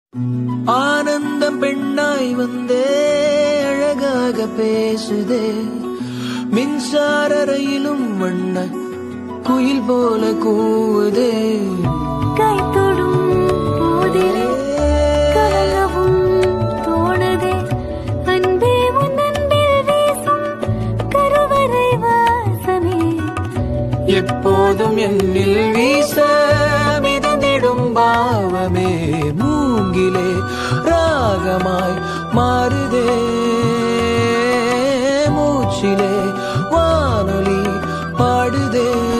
ஆனந்தம் பெண்ணாய் வந்தே அழகாக பேசுதே மின்சார ரயிலும் வண்ண குயில் போல கூவுதே கை தொடும் போதிலே கலங்கவும் தோணுதே அன்பே உன் அன்பில் வீசும் கருவறை வாசமே எப்போதும் என்னில் வீச மிதந்திடும் பாவமே மூங்கிலே ராகமாய் மாறுதே மூச்சிலே வானொலி பாடுதே